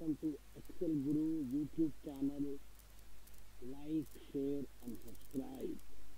welcome to Excel Guru YouTube channel. Like, share, and subscribe.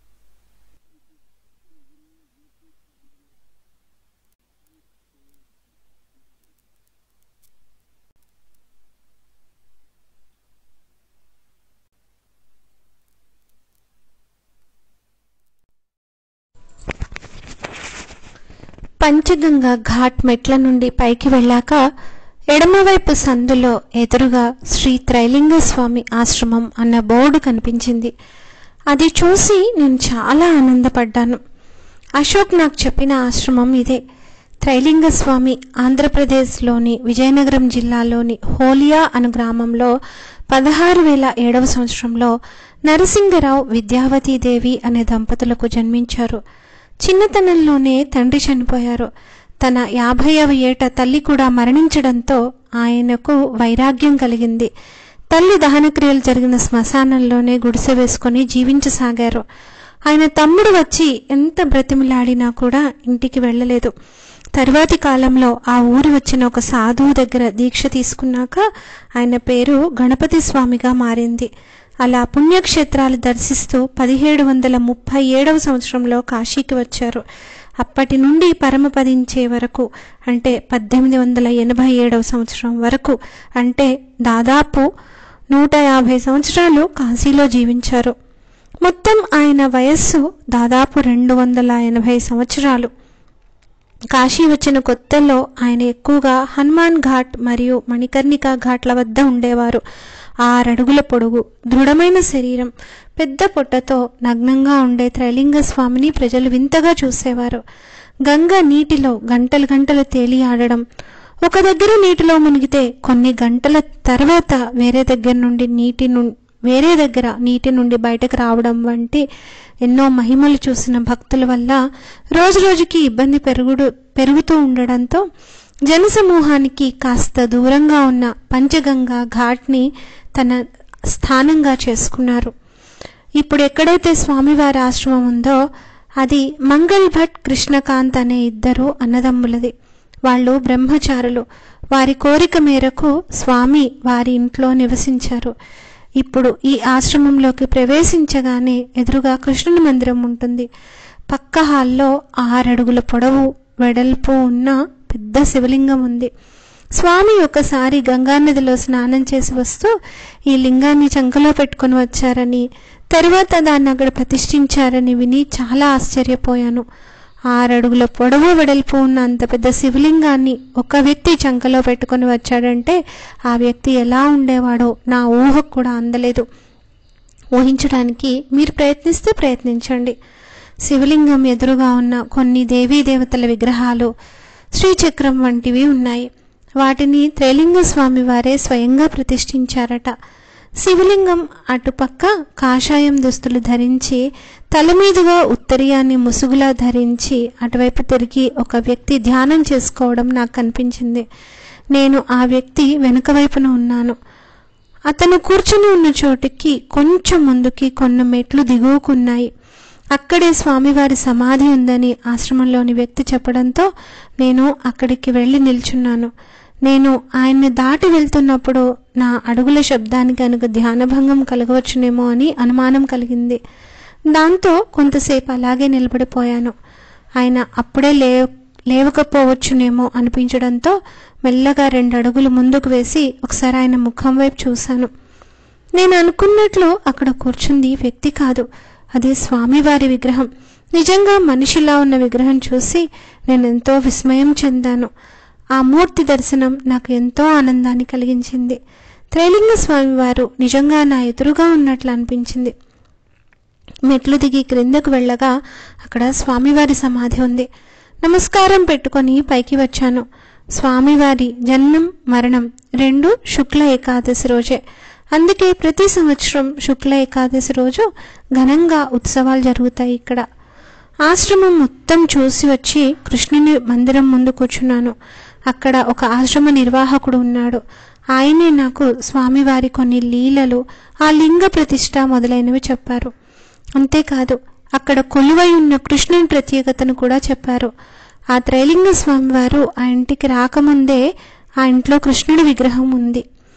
Panchganga ghat మెట్ల నుండి పైకి వెళ్ళాక ఎడమవైపు సందులో ఎదురుగా శ్రీ త్రైలింగ స్వామి ఆశ్రమం అన్న బోర్డు కనిపించింది అది చూసి నేను చాలా ఆనందపడ్డాను అశోక్ నాకు చెప్పిన ఆశ్రమం ఇదే త్రైలింగ స్వామి ఆంధ్రప్రదేశ్లోని విజయనగరం జిల్లాలోని హోలియా అను గ్రామంలో పదహారు వేల ఏడవ సంవత్సరంలో నరసింగరావు విద్యావతీదేవి అనే దంపతులకు జన్మించారు చిన్నతనంలోనే తండ్రి చనిపోయారు తన యాభైవ ఏట తల్లి కూడా మరణించడంతో ఆయనకు వైరాగ్యం కలిగింది తల్లి దహనక్రియలు జరిగిన శ్మశానంలోనే గుడిసె వేసుకొని జీవించసాగారు ఆయన తమ్ముడు వచ్చి ఎంత బ్రతిమిలాడినా కూడా ఇంటికి వెళ్ళలేదు తరువాతి కాలంలో ఆ ఊరు వచ్చిన ఒక సాధువు దగ్గర దీక్ష తీసుకున్నాక ఆయన పేరు గణపతి స్వామిగా మారింది అలా పుణ్యక్షేత్రాలు దర్శిస్తూ పదిహేడు వందల ముప్పై ఏడవ సంవత్సరంలో కాశీకి వచ్చారు అప్పటి నుండి పరమపదించే వరకు అంటే పద్దెనిమిది వందల ఎనభై ఏడవ సంవత్సరం వరకు అంటే దాదాపు నూట యాభై సంవత్సరాలు కాశీలో జీవించారు మొత్తం ఆయన వయస్సు దాదాపు రెండు వందల ఎనభై సంవత్సరాలు కాశీ వచ్చిన కొత్తల్లో ఆయన ఎక్కువగా హనుమాన్ ఘాట్ మరియు మణికర్ణిక ఘాట్ల వద్ద ఉండేవారు ఆరడుగుల పొడుగు దృఢమైన శరీరం పెద్ద పొట్టతో నగ్నంగా ఉండే త్రైలింగ స్వామిని ప్రజలు వింతగా చూసేవారు గంగ నీటిలో గంటలు గంటలు తేలి ఆడడం ఒక దగ్గర నీటిలో మునిగితే కొన్ని గంటల తర్వాత వేరే దగ్గర నుండి నీటి నుండి వేరే దగ్గర నీటి నుండి బయటకు రావడం వంటి ఎన్నో మహిమలు చూసిన భక్తుల వల్ల రోజు రోజుకి ఇబ్బంది పెరుగుడు పెరుగుతూ ఉండడంతో జనసమూహానికి కాస్త దూరంగా ఉన్న పంచగంగా ఘాట్ని తన స్థానంగా చేసుకున్నారు ఇప్పుడు ఎక్కడైతే స్వామివారి ఆశ్రమం ఉందో అది మంగళ్ భట్ కృష్ణకాంత్ అనే ఇద్దరు అన్నదమ్ములది వాళ్ళు బ్రహ్మచారులు వారి కోరిక మేరకు స్వామి వారి ఇంట్లో నివసించారు ఇప్పుడు ఈ ఆశ్రమంలోకి ప్రవేశించగానే ఎదురుగా కృష్ణుని మందిరం ఉంటుంది పక్క హాల్లో ఆరడుగుల పొడవు వెడల్పు ఉన్న పెద్ద శివలింగం ఉంది స్వామి ఒకసారి గంగానదిలో స్నానం చేసి వస్తూ ఈ లింగాన్ని చంకలో పెట్టుకొని వచ్చారని తరువాత దాన్ని అక్కడ ప్రతిష్ఠించారని విని చాలా ఆశ్చర్యపోయాను ఆరడుగుల పొడవు వెడల్పు ఉన్న అంత పెద్ద శివలింగాన్ని ఒక వ్యక్తి చంకలో పెట్టుకొని వచ్చాడంటే ఆ వ్యక్తి ఎలా ఉండేవాడో నా ఊహకు కూడా అందలేదు ఊహించడానికి మీరు ప్రయత్నిస్తే ప్రయత్నించండి శివలింగం ఎదురుగా ఉన్న కొన్ని దేవీ దేవతల విగ్రహాలు శ్రీచక్రం వంటివి ఉన్నాయి వాటిని త్రైలింగ స్వామి వారే స్వయంగా ప్రతిష్ఠించారట శివలింగం అటుపక్క కాషాయం దుస్తులు ధరించి తల మీదుగా ఉత్తరీయాన్ని ముసుగులా ధరించి అటువైపు తిరిగి ఒక వ్యక్తి ధ్యానం చేసుకోవడం నాకు కనిపించింది నేను ఆ వ్యక్తి వెనుక వైపున ఉన్నాను అతను కూర్చుని ఉన్న చోటికి కొంచెం ముందుకి కొన్ని మెట్లు దిగువకున్నాయి అక్కడే స్వామివారి సమాధి ఉందని ఆశ్రమంలోని వ్యక్తి చెప్పడంతో నేను అక్కడికి వెళ్ళి నిల్చున్నాను నేను ఆయన్ని దాటి వెళ్తున్నప్పుడు నా అడుగుల శబ్దానికి కనుక ధ్యానభంగం కలగవచ్చునేమో అని అనుమానం కలిగింది దాంతో కొంతసేపు అలాగే నిలబడిపోయాను ఆయన అప్పుడే లే లేవకపోవచ్చునేమో అనిపించడంతో మెల్లగా రెండు అడుగులు ముందుకు వేసి ఒకసారి ఆయన ముఖం వైపు చూశాను నేను అనుకున్నట్లు అక్కడ కూర్చుంది వ్యక్తి కాదు అది స్వామివారి విగ్రహం నిజంగా మనిషిలా ఉన్న విగ్రహం చూసి నేను ఎంతో విస్మయం చెందాను ఆ మూర్తి దర్శనం నాకు ఎంతో ఆనందాన్ని కలిగించింది త్రైలింగ స్వామివారు నిజంగా నా ఎదురుగా ఉన్నట్లు అనిపించింది మెట్లు దిగి క్రిందకు వెళ్ళగా అక్కడ స్వామివారి సమాధి ఉంది నమస్కారం పెట్టుకొని పైకి వచ్చాను స్వామివారి జన్మం మరణం రెండు శుక్ల ఏకాదశి రోజే అందుకే ప్రతి సంవత్సరం శుక్ల ఏకాదశి రోజు ఘనంగా ఉత్సవాలు జరుగుతాయి ఇక్కడ ఆశ్రమం మొత్తం చూసి వచ్చి కృష్ణుని మందిరం ముందు కూర్చున్నాను అక్కడ ఒక ఆశ్రమ నిర్వాహకుడు ఉన్నాడు ఆయనే నాకు స్వామివారి కొన్ని లీలలు ఆ లింగ ప్రతిష్ట మొదలైనవి చెప్పారు అంతేకాదు అక్కడ కొలువై ఉన్న కృష్ణుని ప్రత్యేకతను కూడా చెప్పారు ఆ త్రైలింగ స్వామివారు ఆ ఇంటికి రాకముందే ఆ ఇంట్లో కృష్ణుడి విగ్రహం ఉంది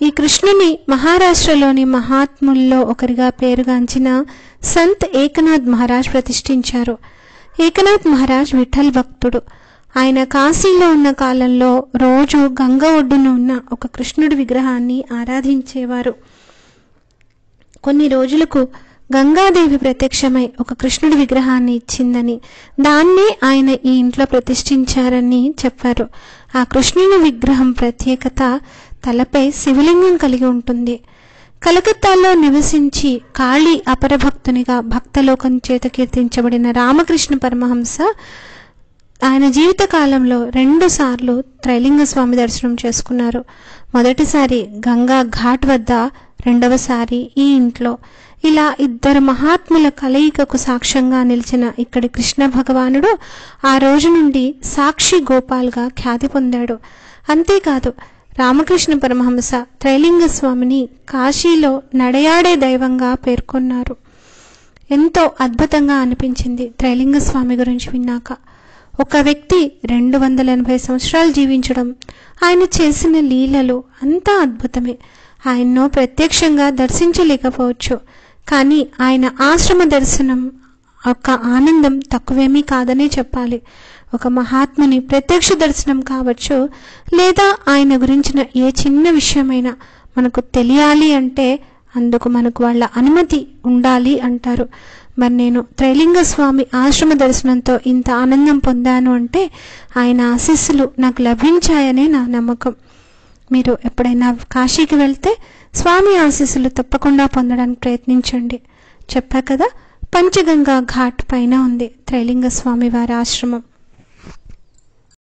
ఈ కృష్ణుని మహారాష్ట్రలోని మహాత్ముల్లో ఒకరిగా పేరుగాంచిన సంత్ ఏకనాథ్ మహారాజ్ ప్రతిష్ఠించారు ఏకనాథ్ మహారాజ్ విఠల్ భక్తుడు ఆయన కాశీలో ఉన్న కాలంలో రోజు గంగ ఒడ్డున ఉన్న ఒక కృష్ణుడి విగ్రహాన్ని ఆరాధించేవారు కొన్ని రోజులకు గంగాదేవి ప్రత్యక్షమై ఒక కృష్ణుడి విగ్రహాన్ని ఇచ్చిందని దాన్నే ఆయన ఈ ఇంట్లో ప్రతిష్ఠించారని చెప్పారు ఆ కృష్ణుని విగ్రహం ప్రత్యేకత తలపై శివలింగం కలిగి ఉంటుంది కలకత్తాలో నివసించి కాళీ అపరభక్తునిగా భక్తలోకం చేత కీర్తించబడిన రామకృష్ణ పరమహంస ఆయన జీవిత కాలంలో రెండు సార్లు త్రైలింగ స్వామి దర్శనం చేసుకున్నారు మొదటిసారి గంగా ఘాట్ వద్ద రెండవసారి ఈ ఇంట్లో ఇలా ఇద్దరు మహాత్ముల కలయికకు సాక్ష్యంగా నిలిచిన ఇక్కడి కృష్ణ భగవానుడు ఆ రోజు నుండి సాక్షి గోపాల్గా ఖ్యాతి పొందాడు అంతేకాదు రామకృష్ణ పరమహంస త్రైలింగ స్వామిని కాశీలో నడయాడే దైవంగా పేర్కొన్నారు ఎంతో అద్భుతంగా అనిపించింది త్రైలింగ స్వామి గురించి విన్నాక ఒక వ్యక్తి రెండు వందల ఎనభై సంవత్సరాలు జీవించడం ఆయన చేసిన లీలలు అంతా అద్భుతమే ఆయన్ను ప్రత్యక్షంగా దర్శించలేకపోవచ్చు కానీ ఆయన ఆశ్రమ దర్శనం ఒక ఆనందం తక్కువేమీ కాదనే చెప్పాలి ఒక మహాత్ముని ప్రత్యక్ష దర్శనం కావచ్చు లేదా ఆయన గురించిన ఏ చిన్న విషయమైనా మనకు తెలియాలి అంటే అందుకు మనకు వాళ్ళ అనుమతి ఉండాలి అంటారు మరి నేను త్రైలింగ స్వామి ఆశ్రమ దర్శనంతో ఇంత ఆనందం పొందాను అంటే ఆయన ఆశీస్సులు నాకు లభించాయనే నా నమ్మకం మీరు ఎప్పుడైనా కాశీకి వెళ్తే స్వామి ఆశీస్సులు తప్పకుండా పొందడానికి ప్రయత్నించండి చెప్పా కదా పంచగంగా ఘాట్ పైన ఉంది త్రైలింగ స్వామి వారి ఆశ్రమం